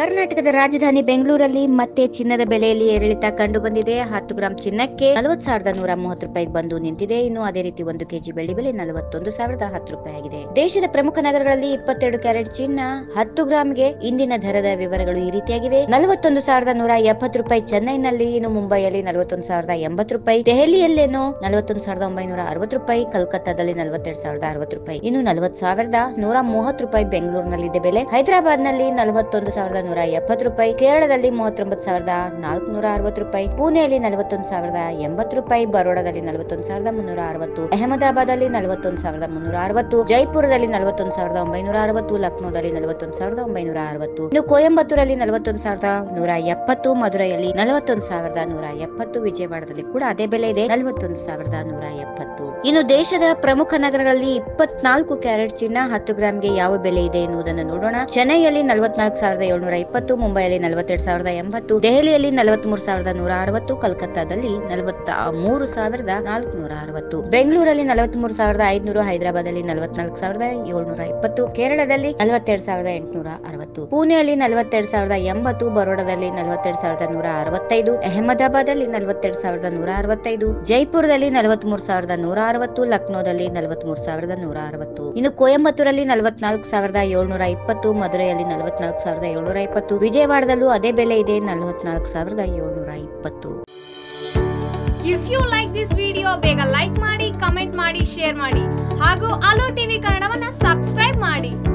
ಕರ್ನಾಟಕದ ರಾಜಧಾನಿ ಬೆಂಗಳೂರಲ್ಲಿ ಮತ್ತೆ ಚಿನ್ನದ ಬೆಲೆಯಲ್ಲಿ ಏರಿಳಿತ ಕಂಡು ಬಂದಿದೆ ಹತ್ತು ಗ್ರಾಂ ಚಿನ್ನಕ್ಕೆ ನಲವತ್ತು ಸಾವಿರದ ನೂರ ಮೂವತ್ತು ರೂಪಾಯಿಗೆ ಬಂದು ನಿಂತಿದೆ ಇನ್ನು ಅದೇ ರೀತಿ ಒಂದು ಕೆಜಿ ಬೆಳ್ಳಿ ಬೆಲೆ ನಲವತ್ತೊಂದು ಸಾವಿರದ ಹತ್ತು ರೂಪಾಯಿ ಆಗಿದೆ ದೇಶದ ಪ್ರಮುಖ ನಗರಗಳಲ್ಲಿ ಇಪ್ಪತ್ತೆರಡು ಕ್ಯಾರೆಟ್ ಚಿನ್ನ ಹತ್ತು ಗ್ರಾಂಗೆ ಇಂದಿನ ದರದ ವಿವರಗಳು ಈ ರೀತಿಯಾಗಿವೆ ನಲವತ್ತೊಂದು ಸಾವಿರದ ನೂರ ಎಪ್ಪತ್ತು ರೂಪಾಯಿ ಚೆನ್ನೈನಲ್ಲಿ ಇನ್ನು ಮುಂಬೈಯಲ್ಲಿ ನಲವತ್ತೊಂದು ಸಾವಿರದ ಎಂಬತ್ತು ರೂಪಾಯಿ ದೆಹಲಿಯಲ್ಲೇನು ನಲವತ್ತೊಂದು ಸಾವಿರದ ಒಂಬೈನೂರ ಅರವತ್ತು ರೂಪಾಯಿ ಕಲ್ಕತ್ತಾದಲ್ಲಿ ನಲವತ್ತೆರಡು ಸಾವಿರದ ಅರವತ್ತು ರೂಪಾಯಿ ಇನ್ನು ನಲವತ್ತು ಸಾವಿರದ ನೂರ ಮೂವತ್ತು ರೂಪಾಯಿ ಬೆಂಗಳೂರಿನಲ್ಲಿದೆ ಬೆಲೆ ಹೈದರಾಬಾದ್ ನಲ್ಲಿ ನಲವತ್ತೊಂದು ಸಾವಿರದ ನೂರ ಎಪ್ಪತ್ತು ರೂಪಾಯಿ ಕೇರಳದಲ್ಲಿ ಮೂವತ್ತೊಂಬತ್ತು ಸಾವಿರದ ನಾಲ್ಕುನೂರ ಅರವತ್ತು ರೂಪಾಯಿ ಪುಣೆಯಲ್ಲಿ ನಲವತ್ತೊಂದು ಸಾವಿರದ ಎಂಬತ್ತು ರೂಪಾಯಿ ಬರೋಡಾದಲ್ಲಿ ನಲವತ್ತೊಂದು ಸಾವಿರದ ಮುನ್ನೂರ ಅರವತ್ತು ಅಹಮದಾಬಾದ್ ಅಲ್ಲಿ ನಲವತ್ತೊಂದು ಸಾವಿರದ ಮುನ್ನೂರ ಅರವತ್ತು ಜೈಪುರದಲ್ಲಿ ನಲವತ್ತೊಂದು ಸಾವಿರದ ಒಂಬೈನೂರ ಅರವತ್ತು ಲಕ್ನೋದಲ್ಲಿ ನಲವತ್ತೊಂದು ಸಾವಿರದ ಒಂಬೈನೂರ ಅರವತ್ತು ಇನ್ನು ಕೊಯಂಬತ್ತೂರಲ್ಲಿ ನಲವತ್ತೊಂದು ಸಾವಿರದ ನೂರ ಎಪ್ಪತ್ತು ಮಧುರೈಯಲ್ಲಿ ನಲವತ್ತೊಂದು ಸಾವಿರದ ನೂರ ಎಪ್ಪತ್ತು ವಿಜಯವಾಡದಲ್ಲಿ ಕೂಡ ಅದೇ ಬೆಲೆ ಇದೆ ನಲವತ್ತೊಂದು ಸಾವಿರದ ನೂರ ಎಪ್ಪತ್ತು ಇನ್ನು ದೇಶದ ಪ್ರಮುಖ ನಗರಗಳಲ್ಲಿ ಇಪ್ಪತ್ನಾಲ್ಕು ಕ್ಯಾರೆಟ್ ಚಿನ್ನ ಹತ್ತು ಗ್ರಾಂಗೆ ಯಾವ ಬೆಲೆ ಇದೆ ಎನ್ನುವುದನ್ನು ನೋಡೋಣ ಚೆನ್ನೈಯಲ್ಲಿ ನಲವತ್ನಾಲ್ಕು ಸಾವಿರದ ಏಳ್ನೂರ ಇಪ್ಪತ್ತು ಮುಂಬೈಯಲ್ಲಿ ನಲವತ್ತೆರಡು ಸಾವಿರದ ಎಂಬತ್ತು ದೆಹಲಿಯಲ್ಲಿ ನಲವತ್ಮೂರು ಸಾವಿರದ ನೂರ ಅರವತ್ತು ಕಲ್ಕತ್ತಾದಲ್ಲಿ ನಲವತ್ತ ಮೂರು ಸಾವಿರದ ನಾಲ್ಕುನೂರ ಅರವತ್ತು ಬೆಂಗಳೂರಲ್ಲಿ ನಲವತ್ಮೂರು ಸಾವಿರದ ಐದುನೂರು ಹೈದರಾಬಾದಲ್ಲಿ ನಲವತ್ನಾಲ್ಕು ಸಾವಿರದ ಏಳ್ನೂರ ಇಪ್ಪತ್ತು ಕೇರಳದಲ್ಲಿ ನಲವತ್ತೆರಡು ಸಾವಿರದ ಎಂಟುನೂರ ಅರವತ್ತು ಪುಣೆಯಲ್ಲಿ ನಲವತ್ತೆರಡು ಸಾವಿರದ ಎಂಬತ್ತು ಬರೋಡಾದಲ್ಲಿ ನಲವತ್ತೆರಡು ಸಾವಿರದ ನೂರ ಅರವತ್ತೈದು ಅಹಮದಾಬಾದಲ್ಲಿ ನಲವತ್ತೆರಡು ಸಾವಿರದ ನೂರ ಅರವತ್ತೈದು ಜೈಪುರದಲ್ಲಿ ನಲವತ್ಮೂರು ಸಾವಿರದ ನೂರ ಅರವತ್ತು ಲಕ್ನೋದಲ್ಲಿ ನಲವತ್ಮೂರು ಸಾವಿರದ ನೂರ ಅರವತ್ತು ಇನ್ನು ಕೊಯಂಬತ್ತೂರಲ್ಲಿ ನಲವತ್ನಾಲ್ಕು ಸಾವಿರದ ಏಳ್ನೂರ ಇಪ್ಪತ್ತು ಮಧುರೈಯಲ್ಲಿ ನಲವತ್ನಾಲ್ಕು ಸಾವಿರದ ಏಳ್ನೂರ ಇಪ್ಪತ್ತು ವಿಜಯವಾಡದಲ್ಲೂ ಅದೇ ಬೆಲೆ ಇದೆ ನಲವತ್ನಾಲ್ಕು ಸಾವಿರದ ಏಳ್ನೂರ ಇಪ್ಪತ್ತು if you like this video ಬೇಗ ಲೈಕ್ ಮಾಡಿ ಕಮೆಂಟ್ ಮಾಡಿ ಶೇರ್ ಮಾಡಿ ಹಾಗೂ ಅಲೋ ಟಿವಿ ಕನ್ನಡವನ್ನ ಸಬ್ಸ್ಕ್ರೈಬ್ ಮಾಡಿ